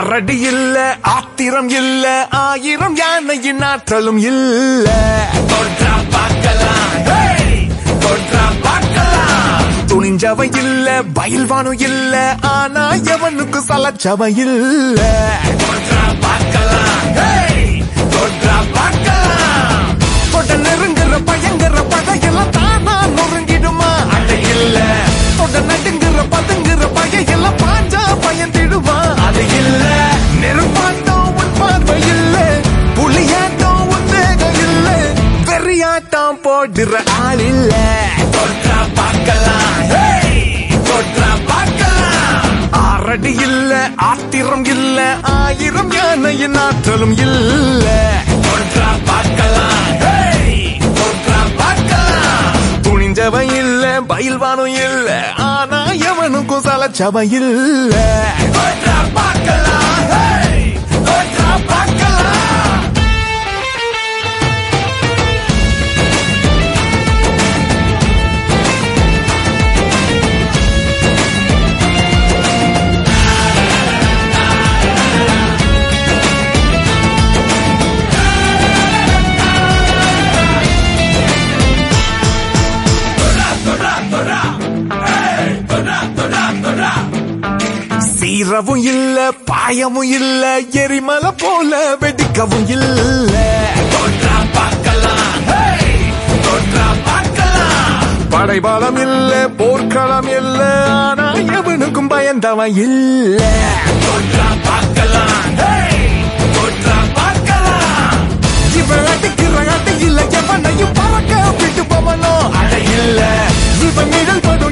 ஆறடி இல்ல ஆத்திரம் இல்ல ஆயிரம் யானையின் ஆற்றலும் இல்ல தொற்றா பார்க்கலாம் hey! தொற்றா பார்க்கலாம் துணிஞ்சவ இல்ல பயில்வானும் இல்ல ஆனா எவனுக்கு சலச்சவ இல்ல தொற்றா பார்க்கலாம் hey! தொற்றா பார்க்கலாம் தொட்ட நெருங்குற பயங்கர பகையெல்லாம் தானா நொறுங்கிடுமா அட இல்ல தொட்ட நடுங்குற பதுங்குற பகையெல்லாம் பாஞ்சா பயந்திடுமா அது இல்ல நெருப்பாட்டம் உன் பார்வை இல்ல புலியாட்டம் உன் வேகம் இல்ல வெறியாட்டம் போடுற ஆள் இல்ல தொற்றா பார்க்கலாம் hey! தொற்றா பார்க்கலாம் ஆறடி இல்ல ஆத்திரம் இல்ல ஆயிரம் யானையின் ஆற்றலும் இல்ல தொற்றா பார்க்கலாம் hey! தொற்றா பார்க்கலாம் துணிஞ்சவ இல்ல பயில்வானும் இல்ல ஆனா எவனுக்கும் சலச்சவ இல்ல தொற்றா பார்க்கலாம் hey! தொற்றா பார்க்கலாம் சீரவும் இல்ல பாயமும் இல்ல எரிமலை போல வெடிக்கவும் இல்ல தொற்றா பார்க்கலாம் hey! தொற்றா பார்க்கலாம் படைபலம் இல்ல போர்க்களம் இல்ல ஆனா எவனுக்கும் பயந்தவன் இல்ல தொற்றா பார்க்கலாம் hey! தொற்றா பார்க்கலாம் இவன் அடிக்கிற அடி இல்ல எவனையும் பறக்க விட்டு போவனோ அட இல்ல இவன் நிழல் படும்